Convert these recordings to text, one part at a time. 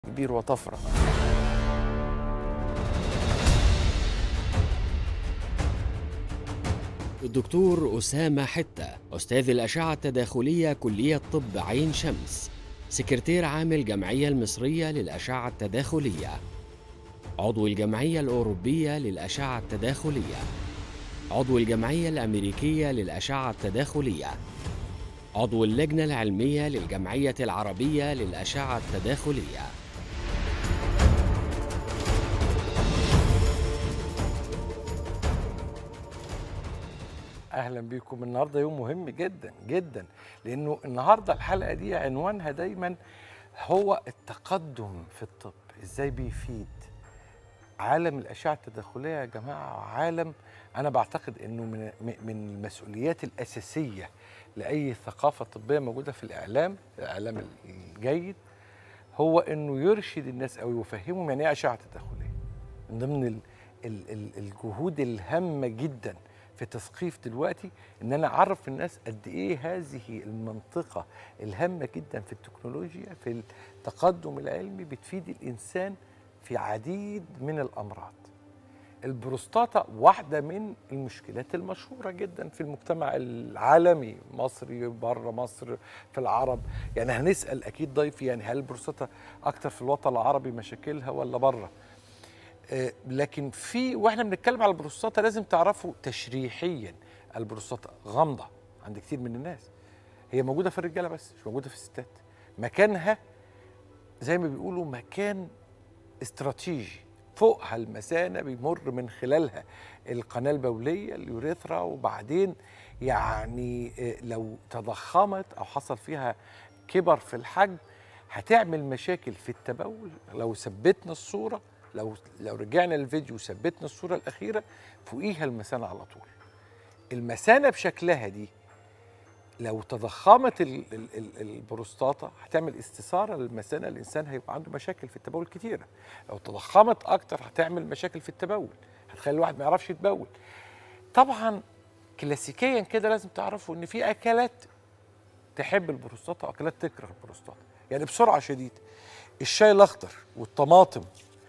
كبير وطفره الدكتور أسامة حتة أستاذ الأشعة التداخلية كلية طب عين شمس سكرتير عام الجمعية المصرية للأشعة التداخلية عضو الجمعية الأوروبية للأشعة التداخلية عضو الجمعية الأمريكية للأشعة التداخلية عضو اللجنة العلمية للجمعية العربية للأشعة التداخلية اهلا بيكم النهارده يوم مهم جدا جدا لانه النهارده الحلقه دي عنوانها دايما هو التقدم في الطب ازاي بيفيد عالم الاشعه التداخليه يا جماعه عالم انا بعتقد انه من من المسؤوليات الاساسيه لاي ثقافه طبيه موجوده في الاعلام الاعلام الجيد هو انه يرشد الناس او يفهمهم يعني ايه اشعه تداخليه من ضمن ال ال ال الجهود الهامه جدا في تثقيف دلوقتي ان انا اعرف الناس قد ايه هذه المنطقه الهامه جدا في التكنولوجيا في التقدم العلمي بتفيد الانسان في عديد من الامراض البروستاتا واحده من المشكلات المشهوره جدا في المجتمع العالمي مصري بره مصر في العرب يعني هنسال اكيد ضيفي يعني هل البروستاتا اكتر في الوطن العربي مشاكلها ولا بره آه، لكن في واحنا بنتكلم على البروستاتا لازم تعرفوا تشريحيا البروستاتا غامضه عند كتير من الناس هي موجوده في الرجاله بس مش موجوده في الستات مكانها زي ما بيقولوا مكان استراتيجي فوقها المثانه بيمر من خلالها القناه البوليه اليوريثرا وبعدين يعني آه، لو تضخمت او حصل فيها كبر في الحجم هتعمل مشاكل في التبول لو ثبتنا الصوره لو لو رجعنا للفيديو وثبتنا الصوره الاخيره فوقيها المثانه على طول المثانه بشكلها دي لو تضخمت ال- ال- ال- البروستاتا هتعمل استثاره للمثانه الانسان هيبقى عنده مشاكل في التبول كتيره لو تضخمت اكتر هتعمل مشاكل في التبول هتخلي الواحد ما يعرفش يتبول طبعا كلاسيكيا كده لازم تعرفوا ان في اكلات تحب البروستاتا واكلات تكره البروستاتا يعني بسرعه شديده الشاي الاخضر والطماطم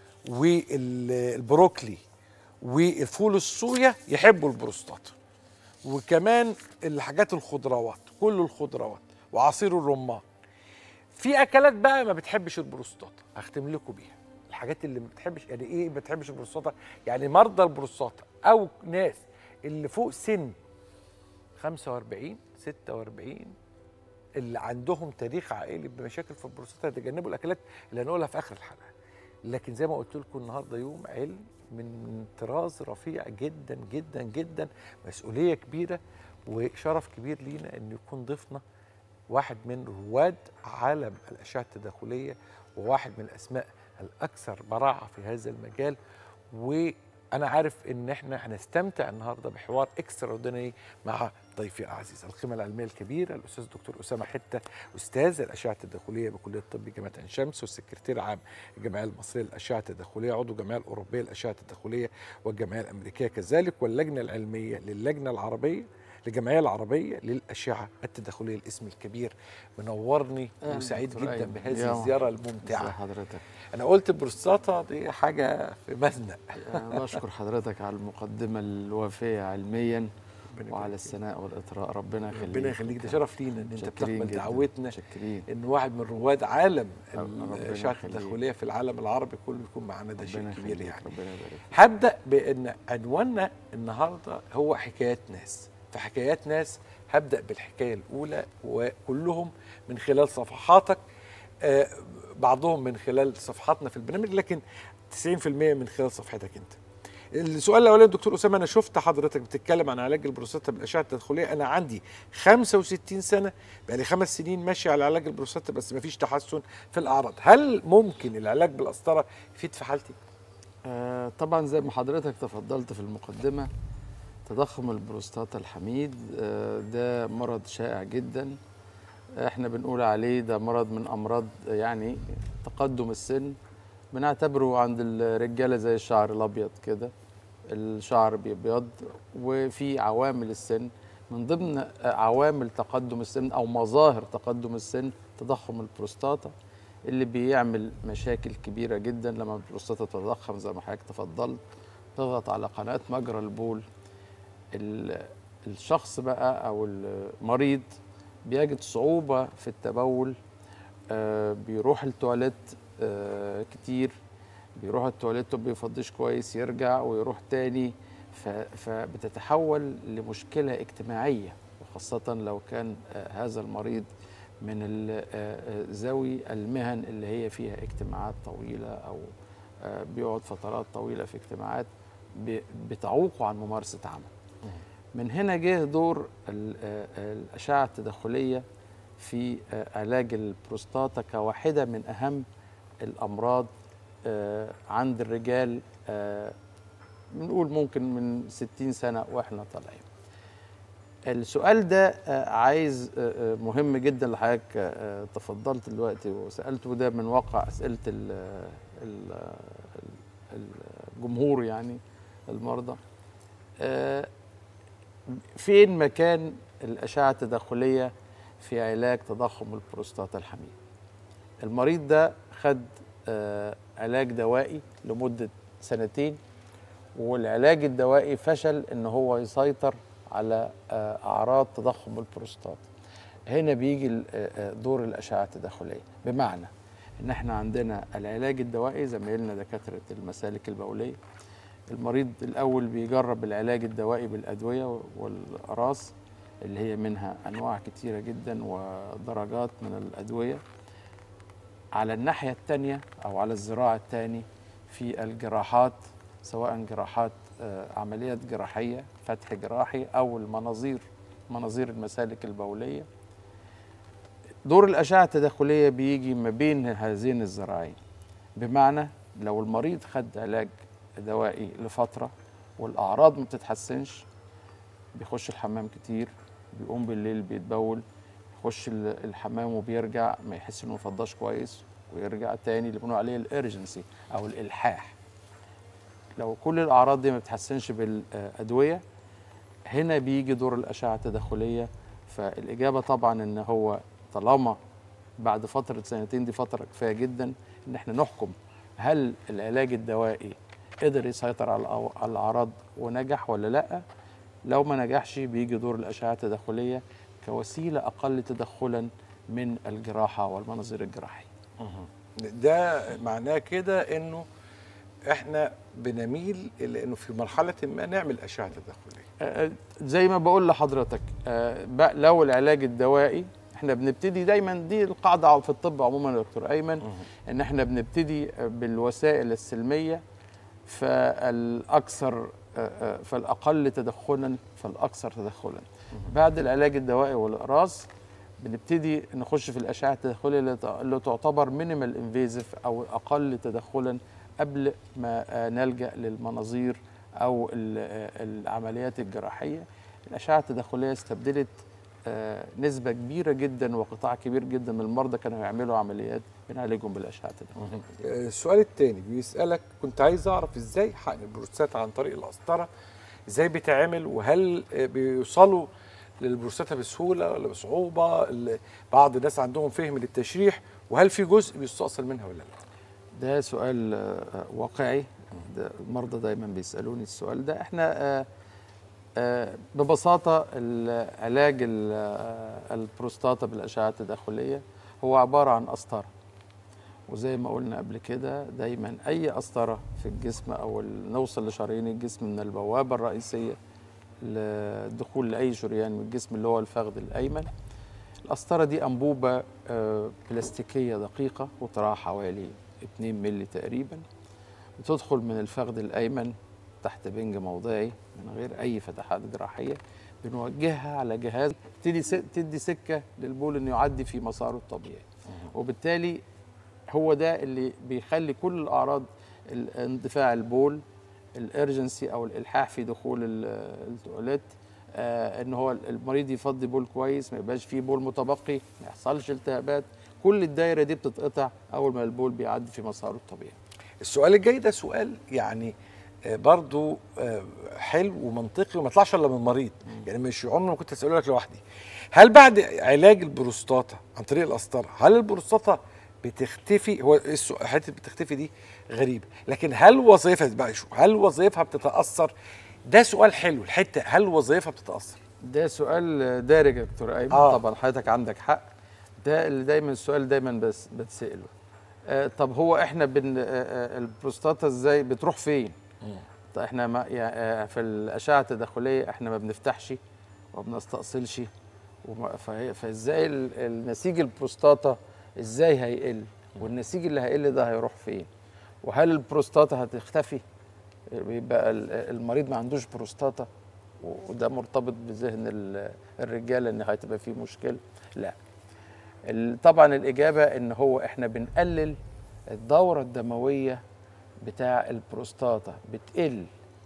والبروكلي والفول الصويا يحبوا البروستاتا وكمان الحاجات الخضروات كل الخضروات وعصير الرمان في اكلات بقى ما بتحبش البروستاتا هختم لكم بيها الحاجات اللي ما بتحبش يعني ايه ما بتحبش البروستاتا يعني مرضى البروستاتا او ناس اللي فوق سن 45 46 اللي عندهم تاريخ عائلي بمشاكل في البروستاتا يتجنبوا الاكلات اللي هنقولها في اخر الحلقه لكن زي ما قلت لكم النهارده يوم علم من طراز رفيع جدا جدا جدا مسؤوليه كبيره وشرف كبير لينا ان يكون ضيفنا واحد من رواد عالم الاشعه التداخليه وواحد من الاسماء الاكثر براعه في هذا المجال وانا عارف ان احنا هنستمتع النهارده بحوار اكستراordinary مع ضيفي العزيز القيمه العلميه الكبيره الاستاذ الدكتور اسامه حته استاذ الاشعه التداخليه بكليه الطب جامعه عين شمس والسكرتير عام الجمعيه المصريه للاشعه التداخليه عضو الجمعيه الاوروبيه للاشعه التداخليه والجمعيه الامريكيه كذلك واللجنه العلميه للجنه العربيه للجمعيه العربيه للاشعه التداخليه الاسم الكبير منورني أهلاً وسعيد دكتور جدا أيمن. بهذه يا الزياره ازي الممتعه حضرتك انا قلت البروستاتا دي حاجه في مزنق أنا بشكر حضرتك على المقدمة الوافية علميا ربنا وعلى يبارك الثناء والإطراء ربنا فيك. يخليك ربنا يخليك ده شرف لينا ان انت متشكرين بتقبل جداً. دعوتنا متشكرين ان واحد من رواد عالم ربنا الاشعه يخليك. التداخليه في العالم العربي كله يكون معانا ده شيء ربنا كبير يخليك يعني ربنا يبارك هبدا بان عنواننا النهارده هو حكايات ناس فحكايات ناس هبدا بالحكايه الاولى وكلهم من خلال صفحاتك آه، بعضهم من خلال صفحاتنا في البرنامج لكن 90% من خلال صفحتك انت السؤال الاولاني دكتور اسامه انا شفت حضرتك بتتكلم عن علاج البروستاتا بالاشعه التداخليه انا عندي 65 سنه بقالي خمس سنين ماشي على علاج البروستاتا بس مفيش تحسن في الاعراض هل ممكن العلاج بالقسطره يفيد في حالتي آه طبعا زي ما حضرتك تفضلت في المقدمة تضخم البروستاتا الحميد آه ده مرض شائع جدا احنا بنقول عليه ده مرض من امراض يعني تقدم السن بنعتبره عند الرجاله زي الشعر الابيض كده الشعر بيبيض وفي عوامل السن من ضمن عوامل تقدم السن او مظاهر تقدم السن تضخم البروستاتا اللي بيعمل مشاكل كبيره جدا لما البروستاتا تتضخم زي ما حضرتك تفضلت تضغط على قناه مجرى البول ال- الشخص بقى او المريض بيجد صعوبه في التبول آه، بيروح التواليت آه، كتير بيروح التواليت وما بيفضيش كويس يرجع ويروح تاني ف- فبتتحول لمشكله اجتماعيه وخاصه لو كان آه، هذا المريض من ال- آه، آه، ذوي المهن اللي هي فيها اجتماعات طويله او آه، بيقعد فترات طويله في اجتماعات ب- بتعوقه عن ممارسه عمل من هنا جه دور ال- آه، آه، الاشعه التدخليه في آه، علاج البروستاتا كواحده من اهم الامراض آه، عند الرجال آه، بنقول ممكن من 60 سنه واحنا طالعين السؤال ده آه، عايز آه، آه، مهم جدا اللي حضرتك آه، تفضلت دلوقتي وسالته ده من واقع اسئله ال- ال- ال- الجمهور يعني المرضى آه، فين مكان الاشعه التدخليه في علاج تضخم البروستاتا الحميد المريض ده خد آه، علاج دوائي لمده سنتين والعلاج الدوائي فشل ان هو يسيطر على آه، اعراض تضخم البروستاتا هنا بيجي ال- آه، آه، دور الاشعه التدخليه بمعنى ان احنا عندنا العلاج الدوائي زمايلنا دكاتره المسالك البوليه المريض الاول بيجرب العلاج الدوائي بالادويه والاقراص اللي هي منها انواع كتيره جدا ودرجات من الادويه على الناحيه الثانيه او على الذراع الثاني في الجراحات سواء جراحات آه، عمليات جراحيه فتح جراحي او المناظير مناظير المسالك البوليه دور الاشعه التداخليه بيجي ما بين هذين الذراعين بمعنى لو المريض خد علاج دوائي لفتره والاعراض ما بتتحسنش بيخش الحمام كتير بيقوم بالليل بيتبول يخش ال- الحمام وبيرجع ما يحس انه ما فضاش كويس ويرجع تاني اللي بنقول عليه الارجنسي او الالحاح لو كل الاعراض دي ما بتحسنش بالادويه هنا بيجي دور الاشعه التداخليه فالاجابه طبعا ان هو طالما بعد فتره سنتين دي فتره كفايه جدا ان احنا نحكم هل العلاج الدوائي قدر يسيطر على الأو- على الاعراض ونجح ولا لا لو ما نجحش بيجي دور الاشعه التداخليه كوسيله اقل تدخلا من الجراحه والمناظير الجراحيه ده معناه كده انه احنا بنميل الى انه في مرحله ما نعمل اشعه تدخليه آه، زي ما بقول لحضرتك آه، بقى لو العلاج الدوائي احنا بنبتدي دايما دي القاعده في الطب عموما يا دكتور ايمن ان احنا بنبتدي بالوسائل السلميه فالاكثر آه، آه، فالاقل تدخلا فالاكثر تدخلا بعد العلاج الدوائي والاقراص بنبتدي نخش في الاشعه التدخليه اللي تع- اللي تعتبر مينيمال انفيزيف او اقل تدخلا قبل ما آه، نلجا للمناظير او ال- آه، العمليات الجراحيه الاشعه التدخليه استبدلت آه، نسبه كبيره جدا وقطاع كبير جدا من المرضى كانوا يعملوا عمليات بنعالجهم بالاشعه التدخليه آه، السؤال الثاني بيسالك كنت عايز اعرف ازاي حقن البروستاتا عن طريق القسطره ازاي بيتعمل وهل آه، بيوصلوا للبروستاتا بسهوله ولا بصعوبه ال- بعض الناس عندهم فهم للتشريح وهل في جزء بيستأصل منها ولا لا ده سؤال آه، واقعي ده المرضى دايما بيسالوني السؤال ده احنا آه، آه، ببساطه العلاج ال- آه، البروستاتا بالاشعه التداخليه هو عباره عن قسطره وزي ما قلنا قبل كده دايما اي قسطره في الجسم او ال- نوصل لشرايين الجسم من البوابه الرئيسيه للدخول لاي شريان من الجسم اللي هو الفخذ الايمن القسطره دي انبوبه آه، بلاستيكيه دقيقه قطرها حوالي 2 مللي تقريبا بتدخل من الفخذ الايمن تحت بنج موضعي من غير اي فتحات جراحيه بنوجهها على جهاز تدي س- تدي سكه للبول انه يعدي في مساره الطبيعي وبالتالي هو ده اللي بيخلي كل الاعراض ال- اندفاع البول الارجنسي او الالحاح في دخول ال- التواليت آه ان هو المريض يفضي بول كويس ما يبقاش فيه بول متبقي ما يحصلش التهابات كل الدايره دي بتتقطع اول ما البول بيعدي في مساره الطبيعي السؤال الجاي ده سؤال يعني آه، برضو آه، حلو ومنطقي وما يطلعش الا من مريض يعني مش عمري ما كنت اساله لك لوحدي هل بعد علاج البروستاتا عن طريق القسطره هل البروستاتا بتختفي هو السؤ- حته بتختفي دي غريبه لكن هل وظيفه بقى شو هل وظيفها بتتاثر ده سؤال حلو الحته هل وظيفها بتتاثر ده سؤال دارج يا دكتور ايمن آه. آه. طبعا حضرتك عندك حق ده اللي دايما السؤال دايما بس بتساله آه طب هو احنا بن آه آه البروستاتا ازاي بتروح فين طب احنا ما يعني آه في الاشعه التداخليه احنا ما بنفتحش وما بنستأصلش وما- فهي- فازاي ال- النسيج البروستاتا ازاي هيقل والنسيج اللي هيقل ده هيروح فين وهل البروستاتا هتختفي بيبقى ال- المريض ما عندوش بروستاتا وده مرتبط بذهن ال- الرجاله ان هتبقى فيه مشكله لا ال- طبعا الاجابه ان هو احنا بنقلل الدوره الدمويه بتاع البروستاتا بتقل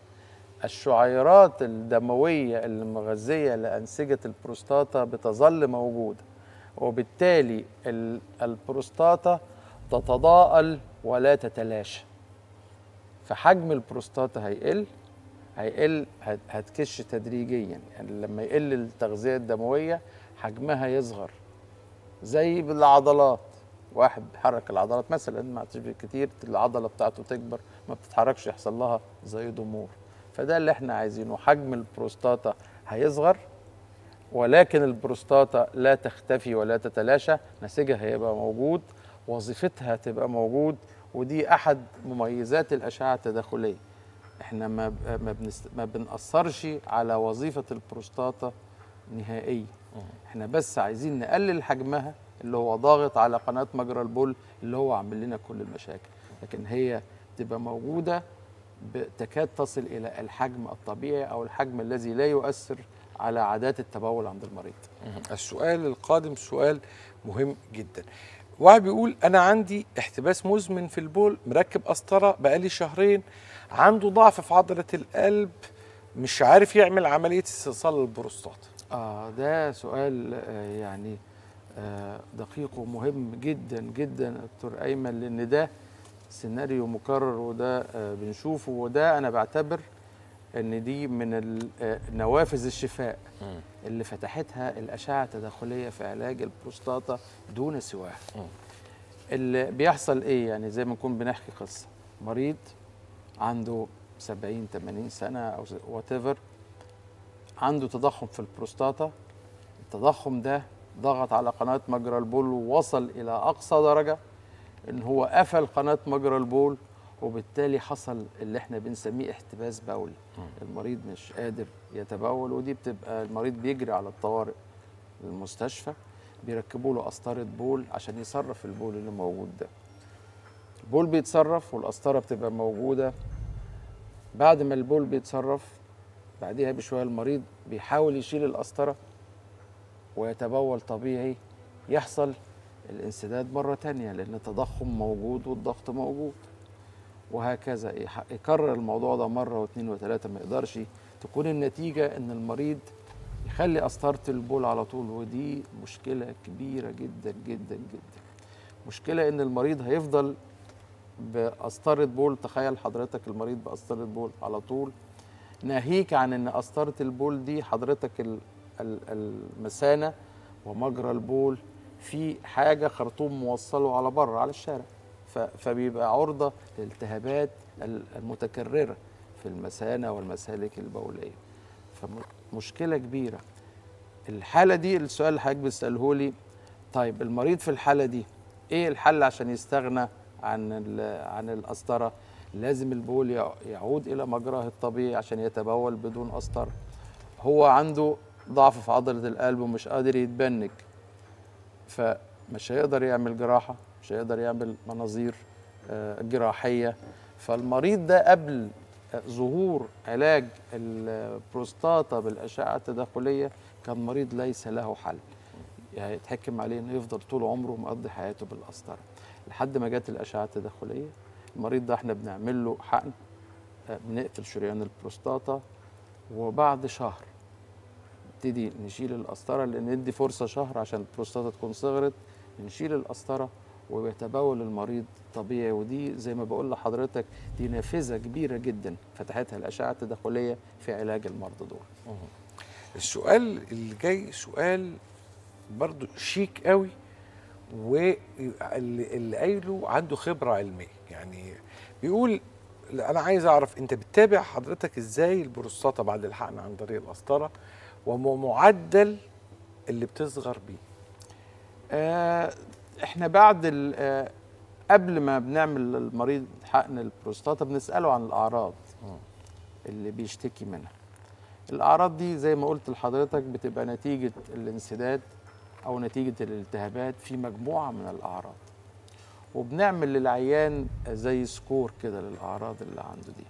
الشعيرات الدمويه المغذيه لانسجه البروستاتا بتظل موجوده وبالتالي ال- البروستاتا تتضاءل ولا تتلاشى فحجم البروستاتا هيقل هيقل هت- هتكش تدريجيا يعني لما يقل التغذيه الدمويه حجمها يصغر زي بالعضلات واحد بيحرك العضلات مثلا مع تشبيه كتير العضله بتاعته تكبر ما بتتحركش يحصل لها زي ضمور فده اللي احنا عايزينه حجم البروستاتا هيصغر ولكن البروستاتا لا تختفي ولا تتلاشى نسيجها هيبقى موجود وظيفتها هتبقى موجود ودي احد مميزات الاشعه التداخليه احنا ما ب- ما, بنست... ما بنأثرش على وظيفه البروستاتا نهائيا احنا بس عايزين نقلل حجمها اللي هو ضاغط على قناه مجرى البول اللي هو عامل لنا كل المشاكل لكن هي تبقى موجوده ب- تكاد تصل الى الحجم الطبيعي او الحجم الذي لا يؤثر على عادات التبول عند المريض السؤال القادم سؤال مهم جدا واحد بيقول انا عندي احتباس مزمن في البول مركب قسطره بقالي شهرين عنده ضعف في عضله القلب مش عارف يعمل عمليه استئصال البروستات اه ده سؤال آه يعني آه دقيق ومهم جدا جدا دكتور ايمن لان ده سيناريو مكرر وده آه بنشوفه وده انا بعتبر ان دي من ال- آه، نوافذ الشفاء اللي فتحتها الاشعه التداخليه في علاج البروستاتا دون سواها اللي بيحصل ايه يعني زي ما نكون بنحكي قصه مريض عنده 70 80 سنه او وات ايفر عنده تضخم في البروستاتا التضخم ده ضغط على قناه مجرى البول ووصل الى اقصى درجه ان هو قفل قناه مجرى البول وبالتالي حصل اللي احنا بنسميه احتباس بولي المريض مش قادر يتبول ودي بتبقى المريض بيجري على الطوارئ المستشفى بيركبوا له قسطره بول عشان يصرف البول اللي موجود ده البول بيتصرف والقسطره بتبقى موجوده بعد ما البول بيتصرف بعديها بشويه المريض بيحاول يشيل القسطره ويتبول طبيعي يحصل الانسداد مرة تانية لأن التضخم موجود والضغط موجود وهكذا يح- يكرر الموضوع ده مرة واثنين وثلاثة ما يقدرش تكون النتيجة إن المريض يخلي قسطرة البول على طول ودي مشكلة كبيرة جدا جدا جدا مشكلة إن المريض هيفضل بقسطرة بول تخيل حضرتك المريض بقسطرة بول على طول ناهيك عن ان قسطره البول دي حضرتك ال- ال- المثانه ومجرى البول في حاجه خرطوم موصله على بره على الشارع ف- فبيبقى عرضه للالتهابات ال- المتكرره في المثانه والمسالك البوليه فمشكله كبيره الحاله دي السؤال اللي حضرتك بتساله لي طيب المريض في الحاله دي ايه الحل عشان يستغنى عن ال- عن القسطره لازم البول يع- يعود الى مجراه الطبيعي عشان يتبول بدون قسطره هو عنده ضعف في عضله القلب ومش قادر يتبنج فمش هيقدر يعمل جراحه مش هيقدر يعمل مناظير آه، جراحيه فالمريض ده قبل آه، ظهور علاج البروستاتا بالاشعه التداخليه كان مريض ليس له حل يعني يتحكم عليه انه يفضل طول عمره مقضي حياته بالقسطره لحد ما جت الاشعه التداخليه المريض ده احنا بنعمل له حقن آه، بنقفل شريان البروستاتا وبعد شهر نبتدي نشيل القسطره لان ندي فرصه شهر عشان البروستاتا تكون صغرت نشيل القسطره ويتبول المريض طبيعي ودي زي ما بقول لحضرتك دي نافذه كبيره جدا فتحتها الاشعه التداخليه في علاج المرضى دول السؤال اللي جاي سؤال برضو شيك قوي واللي اللي قايله عنده خبره علميه يعني بيقول لا، انا عايز اعرف انت بتتابع حضرتك ازاي البروستاتا بعد الحقن عن طريق القسطره ومعدل اللي بتصغر بيه آه، احنا بعد ال- آه، قبل ما بنعمل للمريض حقن البروستاتا بنساله عن الاعراض اللي بيشتكي منها الاعراض دي زي ما قلت لحضرتك بتبقى نتيجه الانسداد او نتيجه الالتهابات في مجموعه من الاعراض وبنعمل للعيان زي سكور كده للاعراض اللي عنده دي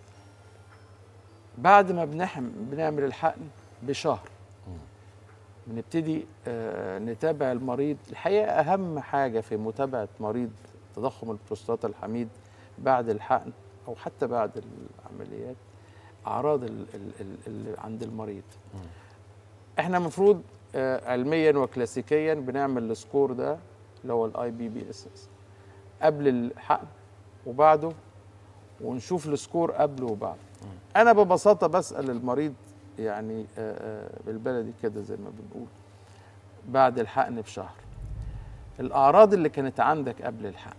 بعد ما بنحم بنعمل الحقن بشهر بنبتدي آه، نتابع المريض الحقيقه اهم حاجه في متابعه مريض تضخم البروستاتا الحميد بعد الحقن او حتى بعد العمليات اعراض ال- ال- ال- اللي عند المريض احنا المفروض علميا وكلاسيكيا بنعمل السكور ده اللي هو الاي بي بي اس اس قبل الحقن وبعده ونشوف السكور قبله وبعده انا ببساطه بسال المريض يعني آه، آه، بالبلدي كده زي ما بنقول بعد الحقن بشهر الاعراض اللي كانت عندك قبل الحقن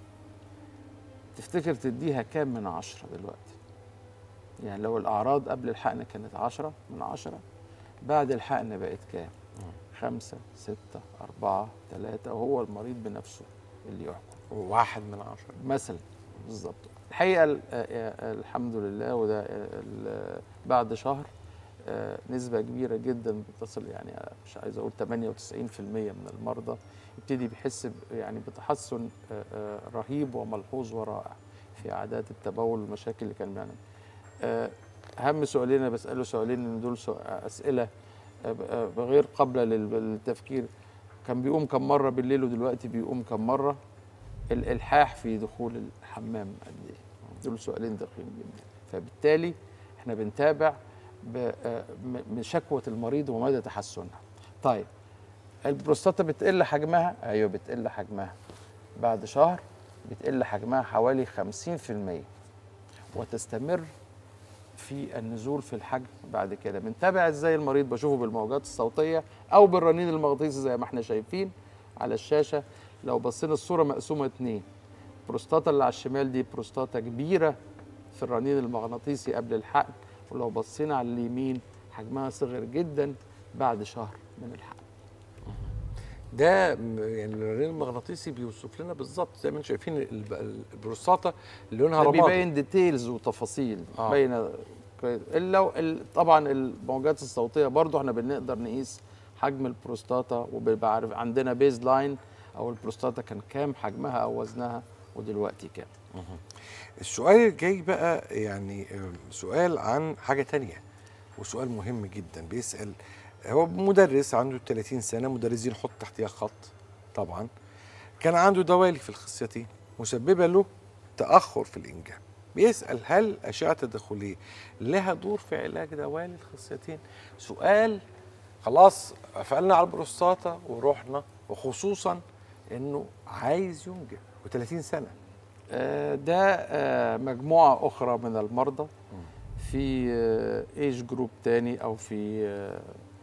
تفتكر تديها كام من عشرة دلوقتي يعني لو الأعراض قبل الحقن كانت عشرة من عشرة بعد الحقن بقت كام خمسة ستة أربعة ثلاثة وهو المريض بنفسه اللي يحكم واحد من عشرة مثلا بالظبط الحقيقه ال- آه، آه، الحمد لله وده آه، ال- بعد شهر آه، نسبة كبيرة جدا بتصل يعني آه، مش عايز أقول 98% من المرضى يبتدي بيحس ب- يعني بتحسن آه، آه، رهيب وملحوظ ورائع في عادات التبول والمشاكل اللي كان بيعملها. آه، أهم سؤالين أنا بسأله سؤالين إن دول سؤ- أسئلة آه، ب- آه، غير قابلة لل- للتفكير كان بيقوم كم مرة بالليل ودلوقتي بيقوم كم مرة الالحاح في دخول الحمام قد ايه دول سؤالين دقيقين جدا فبالتالي احنا بنتابع ب- آه، م- من شكوى المريض ومدى تحسنها طيب البروستاتا بتقل حجمها ايوه بتقل حجمها بعد شهر بتقل حجمها حوالي 50% وتستمر في النزول في الحجم بعد كده بنتابع ازاي المريض بشوفه بالموجات الصوتيه او بالرنين المغناطيسي زي ما احنا شايفين على الشاشه لو بصينا الصوره مقسومه اتنين البروستاتا اللي على الشمال دي بروستاتا كبيره في الرنين المغناطيسي قبل الحقن ولو بصينا على اليمين حجمها صغر جدا بعد شهر من الحقن ده م- يعني الرنين المغناطيسي بيوصف لنا بالظبط زي ما انتم شايفين الب- البروستاتا اللي لونها ده رمادي بيبين ديتيلز وتفاصيل آه. آه. باينه كويس. الا لو ال- طبعا الموجات الصوتيه برضو احنا بنقدر نقيس حجم البروستاتا وبيبقى عارف عندنا بيز لاين او البروستاتا كان كام حجمها او وزنها ودلوقتي كام السؤال الجاي بقى يعني آم، سؤال عن حاجة تانية وسؤال مهم جدا بيسأل هو مدرس عنده 30 سنة مدرسين حط تحتها خط طبعا كان عنده دوالي في الخصيتين مسببة له تأخر في الإنجاب بيسأل هل أشعة التدخلية لها دور في علاج دوالي الخصيتين سؤال خلاص قفلنا على البروستاتا ورحنا وخصوصا انه عايز ينجب و30 سنه آه، ده آه، مجموعة أخرى من المرضى في ايج جروب تاني أو في آه،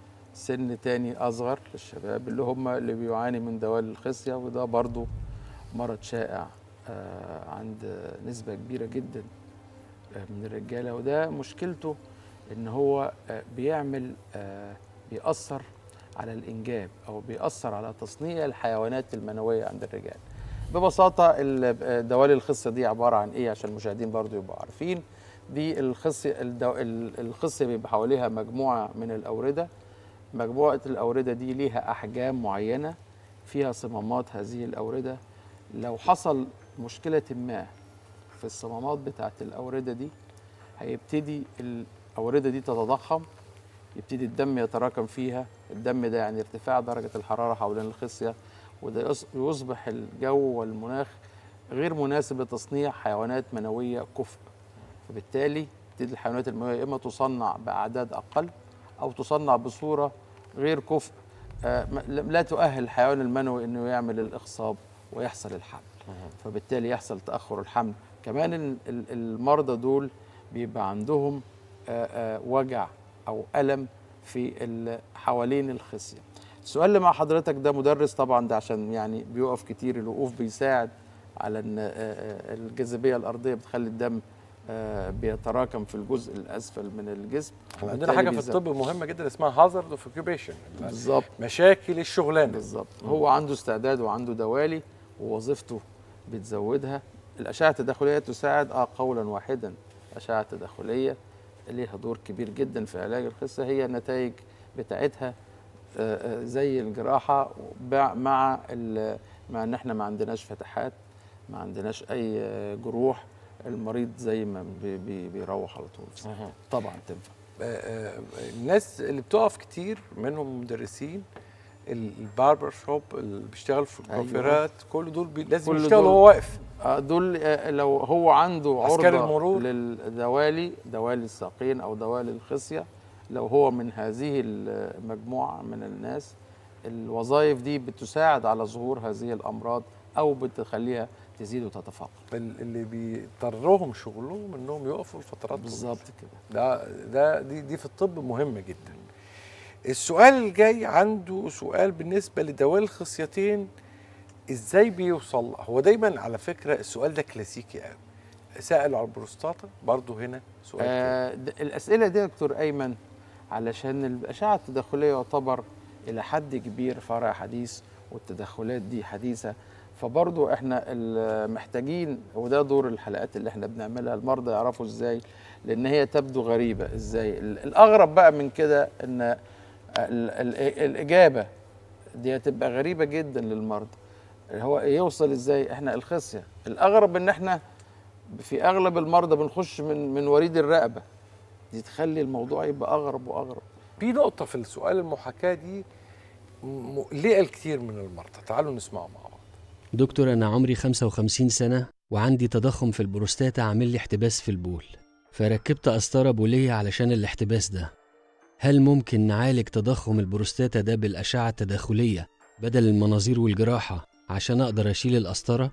سن تاني أصغر للشباب اللي هم اللي بيعاني من دوالي الخصية وده برضو مرض شائع آه، عند نسبة كبيرة جدا آه، من الرجالة وده مشكلته إن هو آه، بيعمل آه، بيأثر على الإنجاب أو بيأثر على تصنيع الحيوانات المنوية عند الرجال ببساطة ال- دوالي الخصية دي عبارة عن إيه عشان المشاهدين برضو يبقوا عارفين دي الخصية الدو... ال- الخصية بيبقى حواليها مجموعة من الأوردة مجموعة الأوردة دي ليها أحجام معينة فيها صمامات هذه الأوردة لو حصل مشكلة ما في الصمامات بتاعت الأوردة دي هيبتدي الأوردة دي تتضخم يبتدي الدم يتراكم فيها الدم ده يعني ارتفاع درجة الحرارة حوالين الخصية وده يص- يصبح الجو والمناخ غير مناسب لتصنيع حيوانات منوية كفء فبالتالي تبتدي الحيوانات المنوية إما تصنع بأعداد أقل أو تصنع بصورة غير كفء آه، م- لا تؤهل الحيوان المنوي إنه يعمل الإخصاب ويحصل الحمل فبالتالي يحصل تأخر الحمل كمان ال- ال- المرضى دول بيبقى عندهم آه، آه، وجع أو ألم في ال- حوالين الخصية السؤال اللي مع حضرتك ده مدرس طبعا ده عشان يعني بيقف كتير الوقوف بيساعد على ان آه، آه، الجاذبيه الارضيه بتخلي الدم آه، بيتراكم في الجزء الاسفل من الجسم عندنا وبالتالي حاجه في بيزود. الطب مهمه جدا اسمها هازارد اوف اوكيبيشن بالظبط مشاكل الشغلانه بالظبط هو عنده استعداد وعنده دوالي ووظيفته بتزودها الاشعه التداخليه تساعد اه قولا واحدا الاشعه التداخليه ليها دور كبير جدا في علاج الخصه هي النتائج بتاعتها آه، آه، زي الجراحه بع- مع ال- مع ان احنا ما عندناش فتحات ما عندناش اي آه، جروح المريض زي ما بي- بي- بيروح على طول مهم. طبعا تنفع آه، آه، الناس اللي بتقف كتير منهم مدرسين ال- الباربر شوب اللي بيشتغل في أيوة. الكوافيرات كل دول بي لازم كل يشتغل دول. وهو واقف آه، دول آه، لو هو عنده عسكري عرضة المرور. للدوالي دوالي الساقين أو دوالي الخصية لو هو من هذه المجموعة من الناس الوظائف دي بتساعد على ظهور هذه الأمراض أو بتخليها تزيد وتتفاقم ال- اللي بيضطرهم شغلهم انهم يقفوا لفترات بالظبط كده ده ده دي دي في الطب مهمه جدا السؤال الجاي عنده سؤال بالنسبه لدوال الخصيتين ازاي بيوصل هو دايما على فكره السؤال ده كلاسيكي قوي سألوا على البروستاتا برضو هنا سؤال تاني. آه د- الأسئلة دي يا دكتور أيمن علشان الأشعة التداخلية يعتبر إلى حد كبير فرع حديث والتدخلات دي حديثة فبرضو احنا ال- محتاجين وده دور الحلقات اللي احنا بنعملها المرضى يعرفوا ازاي لان هي تبدو غريبة ازاي ال- الاغرب بقى من كده ان ال- ال- الاجابة دي هتبقى غريبة جدا للمرضى هو يوصل ازاي احنا الخصية الاغرب ان احنا في اغلب المرضى بنخش من من وريد الرقبه دي تخلي الموضوع يبقى اغرب واغرب في نقطه في السؤال المحاكاه دي مقلقه الكثير من المرضى تعالوا نسمعه مع بعض دكتور أنا عمري 55 سنة وعندي تضخم في البروستاتا عامل لي احتباس في البول فركبت قسطرة بولية علشان الاحتباس ده هل ممكن نعالج تضخم البروستاتا ده بالأشعة التداخلية بدل المناظير والجراحة عشان أقدر أشيل القسطرة؟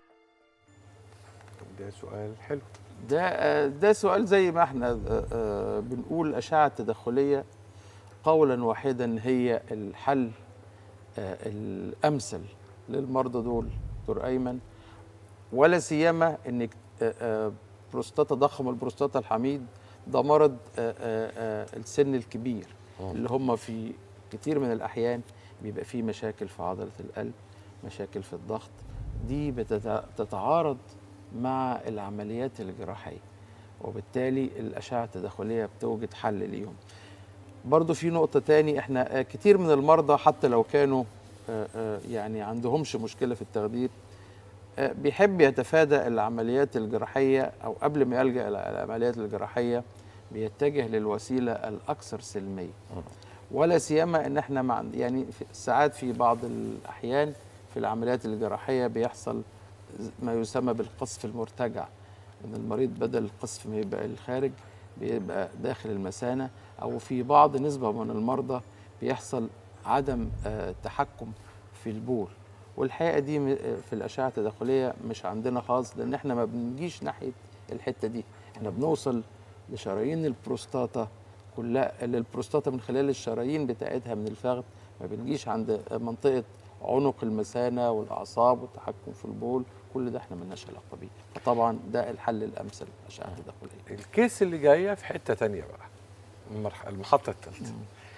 ده سؤال حلو ده آه، ده سؤال زي ما احنا آه، آه، بنقول اشعه تداخليه قولا واحدا هي الحل آه، الامثل للمرضى دول دكتور ايمن ولا سيما انك آه، آه، بروستاتا ضخم البروستاتا الحميد ده مرض آه، آه، آه، السن الكبير اللي هم في كتير من الاحيان بيبقى فيه مشاكل في عضله القلب مشاكل في الضغط دي بتت- بتتعارض مع العمليات الجراحيه وبالتالي الاشعه التداخليه بتوجد حل ليهم برضو في نقطه تاني احنا آه، كتير من المرضى حتى لو كانوا آه، آه، يعني عندهمش مشكله في التخدير آه، بيحب يتفادى العمليات الجراحيه او قبل ما يلجا الى العمليات الجراحيه بيتجه للوسيله الاكثر سلميه ولا سيما ان احنا مع يعني في ساعات في بعض الاحيان في العمليات الجراحيه بيحصل ما يسمى بالقصف المرتجع ان المريض بدل القصف ما يبقى الخارج بيبقى داخل المثانه او في بعض نسبه من المرضى بيحصل عدم آه، تحكم في البول والحقيقه دي م- آه، في الاشعه التداخليه مش عندنا خالص لان احنا ما بنجيش ناحيه الحته دي احنا بنوصل لشرايين البروستاتا كلها اللي البروستاتا من خلال الشرايين بتاعتها من الفخذ ما بنجيش عند منطقه عنق المثانه والاعصاب والتحكم في البول كل ده احنا ملناش علاقه بيه فطبعا ده الحل الامثل الاشعه التداخليه الكيس اللي جايه في حته تانية بقى المرح- المحطه الثالثه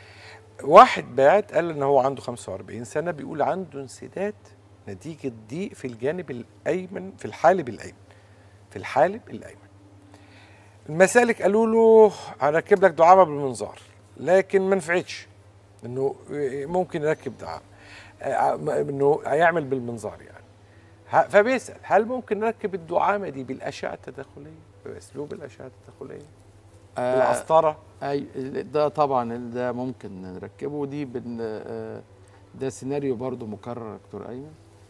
واحد بعت قال ان هو عنده 45 سنه بيقول عنده انسداد نتيجه ضيق في الجانب الايمن في الحالب الايمن في الحالب الايمن المسالك قالوا له هنركب لك دعامه بالمنظار لكن ما نفعتش انه ممكن يركب دعامه آه، انه هيعمل بالمنظار يعني ه- فبيسال هل ممكن نركب الدعامه دي بالاشعه التداخليه باسلوب الاشعه التداخليه آه، بالقسطره اي ده طبعا ده ممكن نركبه دي بن آه، ده سيناريو برضو مكرر يا دكتور ايمن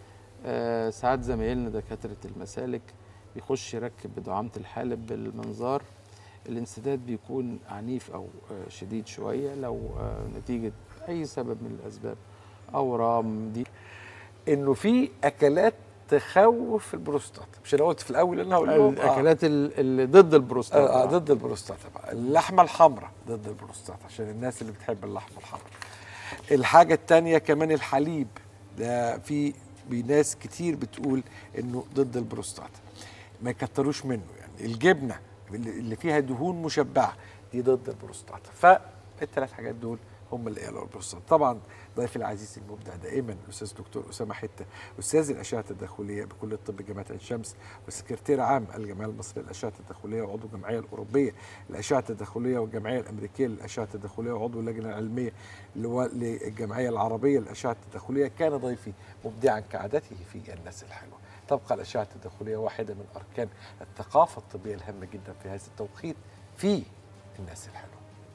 آه، ساعات زمايلنا دكاتره المسالك بيخش يركب بدعامه الحالب بالمنظار الانسداد بيكون عنيف او آه، شديد شويه لو آه، نتيجه اي سبب من الاسباب اورام دي انه في اكلات تخوف البروستاتا مش انا قلت في الاول انا هقول لهم آه. الاكلات ال- اللي ضد البروستاتا آه آه ضد البروستاتا بقى اللحمه الحمراء ضد البروستاتا عشان الناس اللي بتحب اللحمه الحمراء الحاجه الثانيه كمان الحليب ده في في ناس كتير بتقول انه ضد البروستاتا ما يكتروش منه يعني الجبنه اللي اللي فيها دهون مشبعه دي ضد البروستاتا فالثلاث حاجات دول هم اللي قالوا البروستاتا طبعا ضيفي العزيز المبدع دائما الاستاذ دكتور اسامه حته استاذ الاشعه التداخليه بكليه طب جامعه عين شمس وسكرتير عام الجمعيه المصريه للاشعه التداخليه وعضو الجمعيه الاوروبيه للاشعه التداخليه والجمعيه الامريكيه للاشعه التداخليه وعضو اللجنه العلميه لو- للجمعيه العربيه للاشعه التداخليه كان ضيفي مبدعا كعادته في الناس الحلوه تبقى الاشعه التداخليه واحده من اركان الثقافه الطبيه الهامه جدا في هذا التوقيت في الناس الحلوه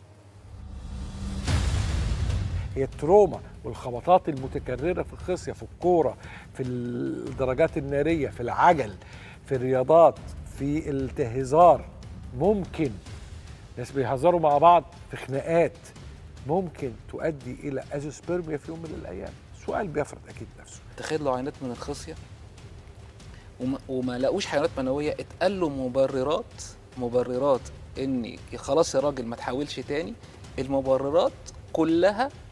هي التروما والخبطات المتكررة في الخصية في الكورة في الدرجات النارية في العجل في الرياضات في التهزار ممكن ناس بيهزروا مع بعض في خناقات ممكن تؤدي إلى أزوسبرميا في يوم من الأيام سؤال بيفرض أكيد نفسه تخيل له عينات من الخصيه وما, وما لقوش حيوانات منويه اتقال له مبررات مبررات ان خلاص يا راجل ما تحاولش تاني المبررات كلها